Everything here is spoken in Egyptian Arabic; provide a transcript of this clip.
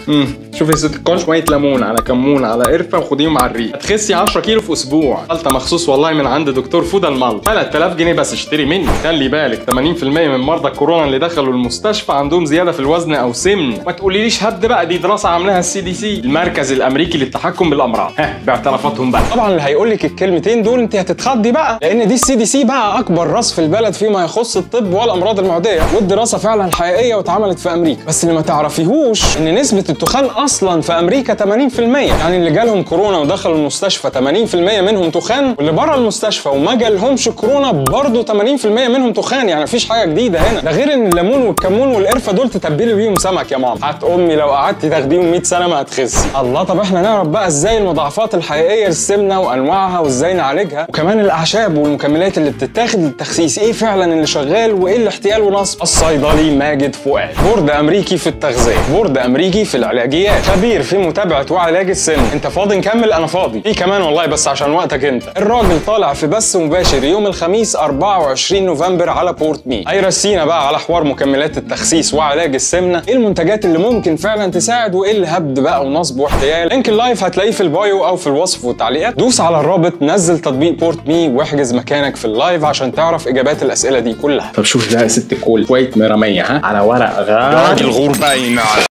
امم شوفي يا ست الكل شويه ليمون على كمون على قرفه وخديهم على الريق هتخسي 10 كيلو في اسبوع خلطه مخصوص والله من عند دكتور فودا المال 3000 جنيه بس اشتري مني خلي بالك 80% من مرضى كورونا اللي دخلوا المستشفى عندهم زياده في الوزن او سمن ما تقوليليش هد بقى دي دراسه عاملاها السي دي سي المركز الامريكي للتحكم بالامراض ها باعترافاتهم بقى طبعا اللي هيقول لك الكلمتين دول انت هتتخضي بقى لان دي السي دي سي بقى اكبر راس في البلد فيما يخص الطب والامراض المعديه والدراسه فعلا حقيقيه واتعملت في امريكا بس اللي ما تعرفيهوش ان نسبه التخان اصلا في امريكا 80% يعني اللي جالهم كورونا ودخلوا المستشفى 80% منهم تخان واللي بره المستشفى وما جالهمش كورونا برضه 80% منهم تخان يعني مفيش حاجه جديده هنا ده غير ان الليمون والكمون والقرفه دول تتبلي بيهم سمك يا ماما حت امي لو قعدتي تاخديهم 100 سنه ما هتخسي الله طب احنا نعرف بقى ازاي المضاعفات الحقيقيه للسمنه وانواعها وازاي نعالجها وكمان الاعشاب والمكملات اللي بتتاخد للتخسيس ايه فعلا اللي شغال وايه الاحتيال ونصب الصيدلي ماجد فؤاد بورد امريكي في التغذيه بورد امريكي في العلاجيات خبير في متابعه وعلاج السن انت فاضي نكمل انا فاضي في كمان والله بس عشان وقتك انت الراجل طالع في بث مباشر يوم الخميس 24 نوفمبر على بورت مي هيرسينا بقى على حوار مكملات التخسيس وعلاج السمنه ايه المنتجات اللي ممكن فعلا تساعد وايه اللي هبد بقى ونصب واحتيال لينك اللايف هتلاقيه في البايو او في الوصف والتعليقات دوس على الرابط نزل تطبيق بورت مي واحجز مكانك في اللايف عشان تعرف اجابات الاسئله دي كلها طب شوفي بقى يا ست الكل شويه مراميه ها على ورق غالي الغور باين